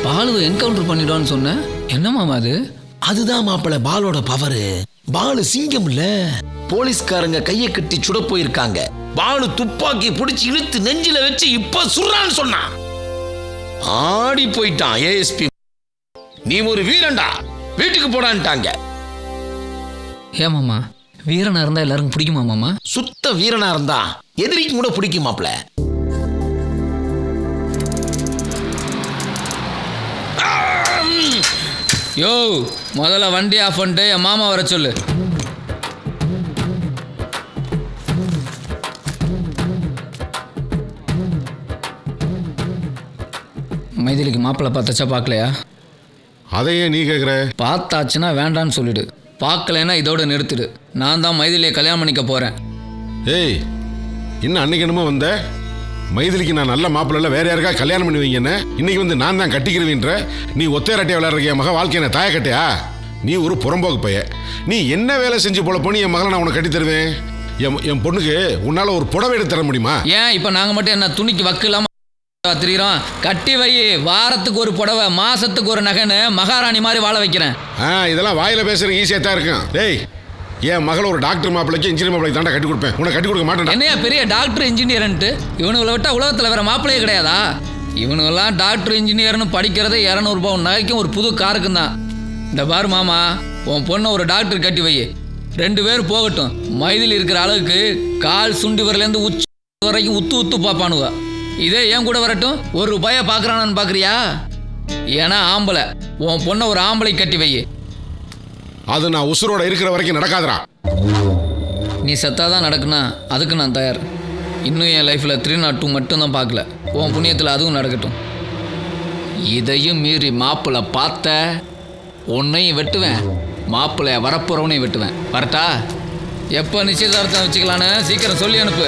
பாலுவை encounter பண்ணிடுவான்னு சொன்னேன் என்ன மாமா அது அதுதான் மாப்பிள பாலோட பவரு பாலு சிங்கம் இல்ல போலீஸ்காரங்க கையை கட்டி சுட போயிருக்காங்க பாலு துப்பாக்கி பிடிச்சி இழுத்து நெஞ்சில வச்சு இப்ப சுடுறான்னு சொன்னான் ஆடி போயிட்டான் ஏஎஸ்பி நீ ஒரு வீரன்டா வீட்டுக்கு போடான்ட்டாங்க ஏன் மாமா வீரனா இருந்தா எல்லாருக்கும் பிடிக்குமா மாமா சுத்த வீரனா இருந்தா எதிரிக்கும் கூட பிடிக்கும் மாப்ள யோ முதல்ல வண்டி ஆஃப் பண்ணிட்டு என் மாமா வர சொல்லு மைதிலிக்கு மாப்பிள்ளை பார்த்தாச்சா பார்க்கலையா அதை ஏன் நீ கேட்குற பார்த்தாச்சுன்னா வேண்டான்னு சொல்லிடு பார்க்கலைன்னா இதோட நிறுத்திடு நான் தான் மைதிலியை கல்யாணம் பண்ணிக்க போகிறேன் ஏய் இன்னும் அன்னைக்கு என்னமோ வந்த மைதிலிக்கு நான் நல்ல மாப்பிள்ள வேற யாருக்கா கல்யாணம் பண்ணி வைங்கன்னு இன்னைக்கு வந்து நான் தான் கட்டிக்கிறவன்ற நீ ஒத்தையரட்டையை விளையாடுற என் மக வாழ்க்கை என்ன தாய கட்டையா நீ ஒரு புறம்போக்கு பைய நீ என்ன வேலை செஞ்சு போல பண்ணி என் மகளை நான் உனக்கு கட்டி தருவேன் என் என் பொண்ணுக்கு உன்னால ஒரு புடவை எடுத்து தர முடியுமா ஏன் இப்போ நாங்கள் மட்டும் என்ன துணிக்கு வக்கு இல்லாமல் திரியிறோம் கட்டி வை வாரத்துக்கு ஒரு புடவை மாசத்துக்கு ஒரு நகைன்னு மகாராணி மாதிரி வாழ வைக்கிறேன் ஆ இதெல்லாம் வாயில பேசுற ஈஸியாக தான் இருக்கும் டேய் என் மகளை ஒரு டாக்டர் மாப்பிளைக்கு இன்ஜினியர் மாப்பிளைக்கு தாண்டா கட்டி கொடுப்பேன் உனக்கு கட்டி கொடுக்க மாட்டேன் என்னையா பெரிய டாக்டர் இன்ஜினியர்ன்ட்டு இவனுங்களை விட்டா உலகத்தில் வேற மாப்பிளையே கிடையாதா இவனுங்கெல்லாம் டாக்டர் இன்ஜினியர்னு படிக்கிறதே இரநூறுபா நகைக்கும் ஒரு புது காருக்கும் தான் இந்த பாரு மாமா உன் பொண்ணை ஒரு டாக்டர் கட்டி வை ரெண்டு பேர் போகட்டும் மைதில் இருக்கிற அளவுக்கு கால் சுண்டி வரலேருந்து உச்சி வரைக்கும் உத்து உத்து பார்ப்பானுவ இதே ஏன் கூட வரட்டும் ஒரு ரூபாயை பார்க்குறானான்னு பார்க்குறியா ஏன்னா ஆம்பளை உன் பொண்ணை ஒரு ஆம்பளை கட்டி வை அது நான் உசுரோட இருக்கிற வரைக்கும் நடக்காதுடா நீ செத்தாதான் நடக்குனா அதுக்கு நான் தயார் இன்னும் என் லைஃப்பில் த்ரீ நாட் டூ மட்டும்தான் பார்க்கல உன் புண்ணியத்தில் அதுவும் நடக்கட்டும் இதையும் மீறி மாப்பிள்ளை பார்த்த உன்னையும் வெட்டுவேன் மாப்பிள்ளைய வரப்போறவனையும் வெட்டுவேன் வரட்டா எப்போ நிச்சயதார்த்தம் வச்சுக்கலான்னு சீக்கிரம் சொல்லி அனுப்பு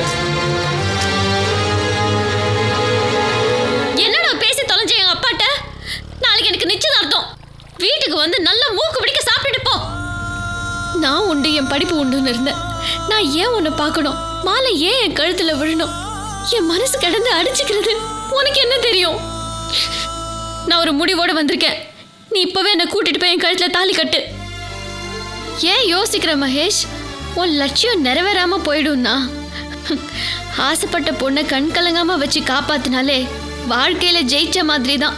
என்னடா பேசி தொலைஞ்ச எங்க அப்பாட்ட நாளைக்கு எனக்கு நிச்சயதார்த்தம் வீட்டுக்கு வந்து நல்லா மூக்கு பிடிக்க சாப்பிட்டுட்டு போ நான் உண்டு என் படிப்பு உண்டுன்னு இருந்தேன் நான் ஏன் உன்னை பார்க்கணும் மாலை ஏன் என் கழுத்துல விழணும் என் மனசு கிடந்து அடிச்சுக்கிறது உனக்கு என்ன தெரியும் நான் ஒரு முடிவோட வந்திருக்கேன் நீ இப்பவே என்னை கூட்டிட்டு போய் என் கழுத்துல தாலி கட்டு ஏன் யோசிக்கிற மகேஷ் உன் லட்சியம் நிறைவேறாம போயிடும்னா ஆசைப்பட்ட பொண்ணை கண் கலங்காம வச்சு காப்பாத்தினாலே வாழ்க்கையில ஜெயிச்ச மாதிரி தான்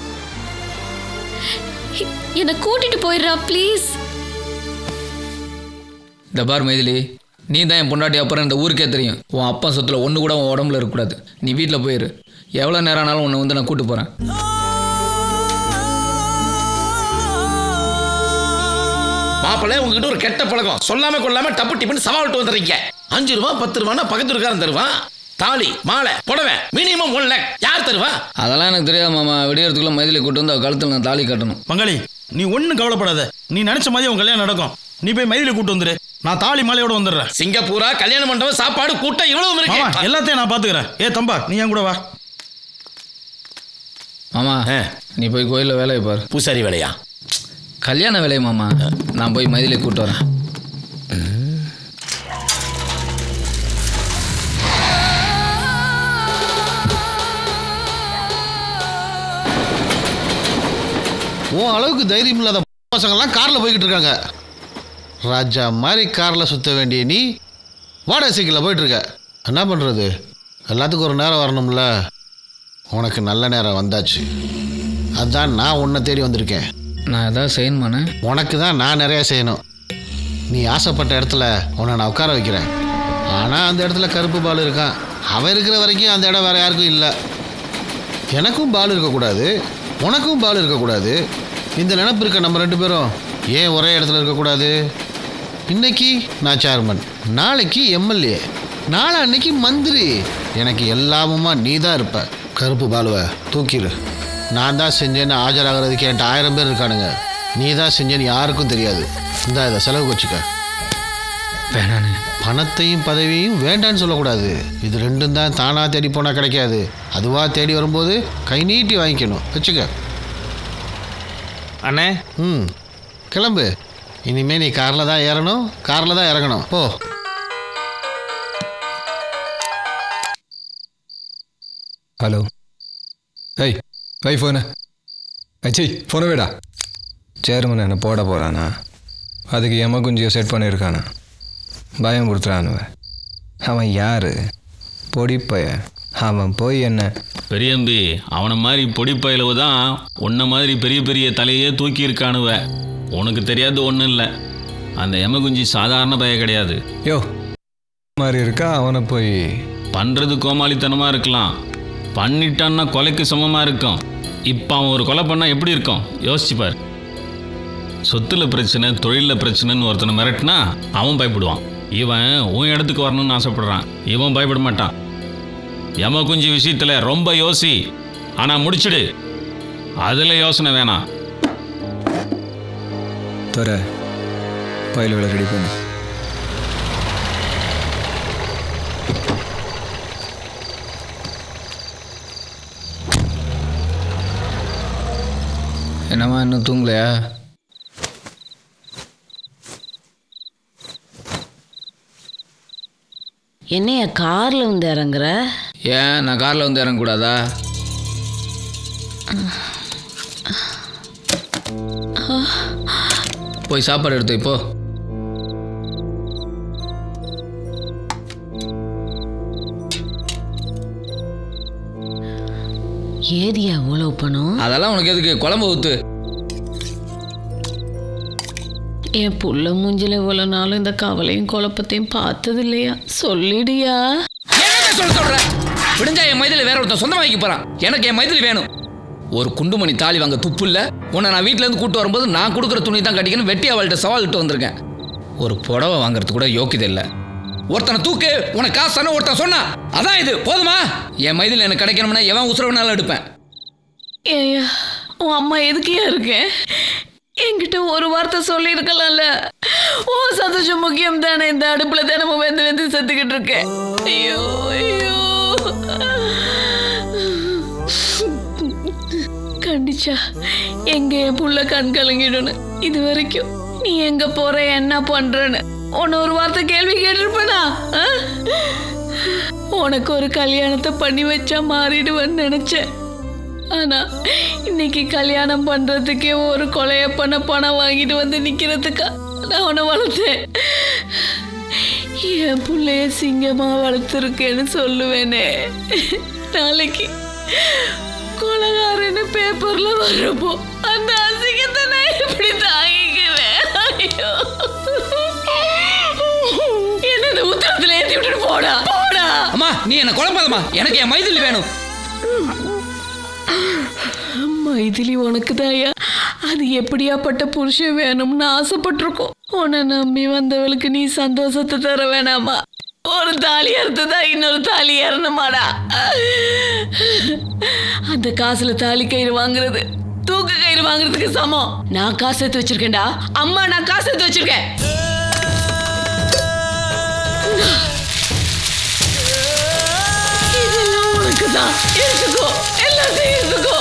என்னை கூட்டிட்டு போயிடுறா ப்ளீஸ் இந்த பார் மைதிலி நீ தான் என் பொண்டாட்டி அப்புறம் இந்த ஊருக்கே தெரியும் உன் அப்பா சொத்துல ஒன்று கூட உன் உடம்புல இருக்கக்கூடாது நீ வீட்டில் போயிரு எவ்வளோ நேரம் ஆனாலும் உன்னை வந்து நான் கூட்டு போகிறேன் மாப்பிள்ளை உங்ககிட்ட ஒரு கெட்ட பழக்கம் சொல்லாம கொள்ளாம டப்பு டிப்புன்னு சவால்ட்டு வந்துடுறீங்க அஞ்சு ரூபா பத்து ரூபான்னா பக்கத்து இருக்காரன் தருவான் தாலி மாலை புடவை மினிமம் ஒன் லேக் யார் தருவா அதெல்லாம் எனக்கு தெரியாது மாமா விடியறதுக்குள்ள மைதிலி கூட்டு வந்து அவ கழுத்தில் நான் தாலி கட்டணும் பங்காளி நீ ஒன்றும் கவலைப்படாத நீ நினைச்ச மாதிரி உன் கல்யாணம் நடக்கும் நீ போய் மைதில கூட்டு வந்துரு நான் தாலி மாலையோட வந்துடுறேன் சிங்கப்பூரா கல்யாண மண்டபம் சாப்பாடு கூட்டம் இவ்வளவு மாமா இருக்கு எல்லாத்தையும் நான் பாத்துக்கிறேன் ஏ தம்பா நீ என் கூட வா மாமா ஆ. நீ போய் கோயிலில் வேலையை பாரு பூசாரி வேலையா கல்யாண வேலையை மாமா நான் போய் மைதிலி கூட்டு வரேன் உன் அளவுக்கு தைரியம் இல்லாத பசங்கள்லாம் காரில் போய்கிட்டு இருக்காங்க ராஜா மாதிரி காரில் சுற்ற வேண்டிய நீ வாடகை சைக்கிளில் போயிட்டுருக்க என்ன பண்ணுறது எல்லாத்துக்கும் ஒரு நேரம் வரணும்ல உனக்கு நல்ல நேரம் வந்தாச்சு அதான் நான் உன்னை தேடி வந்திருக்கேன் நான் ஏதாவது செய்யணுமாண்ணே உனக்கு தான் நான் நிறையா செய்யணும் நீ ஆசைப்பட்ட இடத்துல உன்னை நான் உட்கார வைக்கிறேன் ஆனால் அந்த இடத்துல கருப்பு பால் இருக்கான் அவன் இருக்கிற வரைக்கும் அந்த இடம் வேற யாருக்கும் இல்லை எனக்கும் பால் இருக்கக்கூடாது உனக்கும் பால் இருக்கக்கூடாது இந்த நினப்பு இருக்க நம்ம ரெண்டு பேரும் ஏன் ஒரே இடத்துல இருக்கக்கூடாது இன்னைக்கு நான் சேர்மன் நாளைக்கு எம்எல்ஏ நாளை அன்னைக்கு மந்திரி எனக்கு எல்லாமுமா நீ தான் இருப்ப கருப்பு பாலுவை தூக்கிடு நான் தான் செஞ்சேன்னு ஆஜராகிறதுக்கு என்கிட்ட ஆயிரம் பேர் இருக்கானுங்க நீ தான் செஞ்சேன்னு யாருக்கும் தெரியாது இந்தா இதை செலவுக்கு வச்சுக்க வேணாண்ணே பணத்தையும் பதவியும் வேண்டான்னு சொல்லக்கூடாது இது ரெண்டும் தான் தானாக தேடி போனால் கிடைக்காது அதுவாக தேடி வரும்போது கை நீட்டி வாங்கிக்கணும் வச்சுக்க அண்ணே ம் கிளம்பு இனிமே நீ காரில் தான் ஏறணும் காரில் தான் இறங்கணும் போ ஹலோ ஏய் வை ஃபோனு அச்சி ஃபோனை விடா சேர்மன் என்ன போட போகிறானா அதுக்கு எம குஞ்சியை செட் பண்ணியிருக்கானா பயம் கொடுத்துறானுவ அவன் யார் பொடிப்பைய அவன் போய் என்ன பெரியம்பி அவனை மாதிரி பொடிப்பயிலவு தான் உன்ன மாதிரி பெரிய பெரிய தலையே தூக்கி இருக்கானுவ உனக்கு தெரியாது ஒன்றும் இல்லை அந்த எமகுஞ்சி சாதாரண பய கிடையாது யோ மாதிரி இருக்கா அவனை போய் பண்ணுறது கோமாளித்தனமாக இருக்கலாம் பண்ணிட்டான்னா கொலைக்கு சமமாக இருக்கும் இப்போ அவன் ஒரு கொலை பண்ணால் எப்படி இருக்கும் யோசிச்சு பார் சொத்துல பிரச்சனை தொழிலில் பிரச்சனைன்னு ஒருத்தனை மிரட்டினா அவன் பயப்படுவான் இவன் உன் இடத்துக்கு வரணும்னு ஆசைப்படுறான் இவன் பயப்பட மாட்டான் யம குஞ்சு விஷயத்தில் ரொம்ப யோசி ஆனால் முடிச்சிடு அதில் யோசனை வேணாம் தர பயில்களை ரெடி பண்ணு என்னம்மா இன்னும் தூங்கலையா என்னைய கார்ல வந்து இறங்குற ஏன் நான் காரில் வந்து இறங்கக்கூடாதா போய் சாப்பாடு எடுத்து இப்போ ஏதியா அவ்வளவு பணம் அதெல்லாம் உனக்கு எதுக்கு குழம்பு ஊத்து என் புள்ள மூஞ்சில இவ்வளவு நாளும் இந்த கவலையும் குழப்பத்தையும் பார்த்தது இல்லையா சொல்லிடியா என்னங்க சொல்ல சொல்ற விடிஞ்சா என் மைதில வேற ஒருத்தன் சொந்தமா வைக்க போறான் எனக்கு என் மைதில் வேணும் ஒரு குண்டுமணி தாலி வாங்க துப்பு இல்ல உன்னை நான் வீட்ல இருந்து கூட்டு வரும்போது நான் கொடுக்குற துணி தான் கட்டிக்கணும் வெட்டி அவள்கிட்ட சவால் இட்டு வந்திருக்கேன் ஒரு புடவை வாங்குறது கூட யோக்கியதை இல்லை ஒருத்தனை தூக்கு உனக்கு காசு தானே ஒருத்தன் சொன்னா அதான் இது போதுமா என் மைதில் எனக்கு கிடைக்கணும்னா எவன் உசுரவனாலும் எடுப்பேன் ஏய்யா உன் அம்மா எதுக்கியா இருக்கேன் என்கிட்ட ஒரு வார்த்தை சொல்லியிருக்கலாம்ல ஓ சந்தோஷம் முக்கியம் தானே இந்த அடுப்புல தினமும் வெந்து வெந்து செத்துக்கிட்டு இருக்கேன் ஐயோ ஐயோ கண்டிச்சா எங்க என் புள்ள கண் கலங்கிடும்னு இது வரைக்கும் நீ எங்க போற என்ன பண்றன்னு உன்னை ஒரு வார்த்தை கேள்வி கேட்டிருப்பேனா ஆ? உனக்கு ஒரு கல்யாணத்தை பண்ணி வச்சா மாறிடுவேன்னு நினைச்சேன் ஆனா இன்னைக்கு கல்யாணம் பண்றதுக்கே ஒரு கொலைய பண்ண பணம் வாங்கிட்டு வந்து நிக்கிறதுக்கா நான் உன்னை வளர்த்தேன் என் பிள்ளைய சிங்கமா வளர்த்துருக்கேன்னு சொல்லுவேனே நாளைக்கு கொலகாரன்னு பேப்பர்ல வர்றப்போ அந்த அசிங்கத்தை நான் எப்படி தாங்கிக்குவேன் ஐயோ என்னது உத்தரத்துல ஏத்தி விட்டுட்டு போடா போடா அம்மா நீ என்ன குழம்பாதம்மா எனக்கு என் மைதில் வேணும் மைதிலி உனக்கு தாயா அது எப்படியாப்பட்ட புருஷன் வேணும்னு ஆசைப்பட்டிருக்கோம் உன்னை நம்பி வந்தவளுக்கு நீ சந்தோஷத்தை தர வேணாமா ஒரு தாலி அறுத்ததா இன்னொரு தாலி ஏறணுமாடா அந்த காசுல தாலி கயிறு வாங்குறது தூக்கு கயிறு வாங்குறதுக்கு சமம் நான் காசு எடுத்து வச்சிருக்கேன்டா அம்மா நான் காசு எடுத்து வச்சிருக்கேன் இதெல்லாம் உனக்கு தான் எடுத்துக்கோ எல்லாத்தையும் எடுத்துக்கோ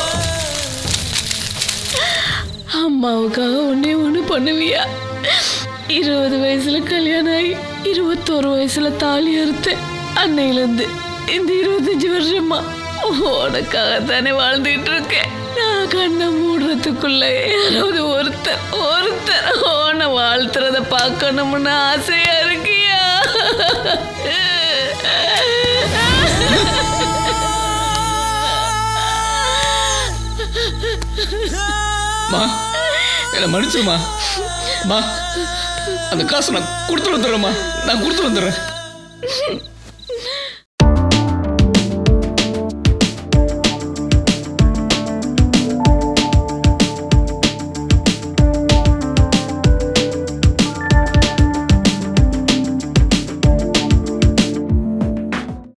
அம்மாவுக்காக ஒன்னே ஒன்று பண்ணுவியா இருபது வயசுல கல்யாணம் ஆகி இருபத்தோரு வயசுல தாலி அறுத்தேன் அன்னையிலேருந்து இந்த இருபத்தஞ்சு வருஷமா உனக்காக தானே வாழ்ந்துட்டு இருக்கேன் நான் கண்ணை மூடுறதுக்குள்ள யாராவது ஒருத்தர் ஒருத்தர் உன்னை வாழ்த்துறத பார்க்கணும்னு ஆசையா இருக்கியா மா என்னை மன்னிச்சிருமா மா அந்த காசை நான் கொடுத்துட்டு வந்துடுறேம்மா நான் கொடுத்துட்டு வந்துடுறேன்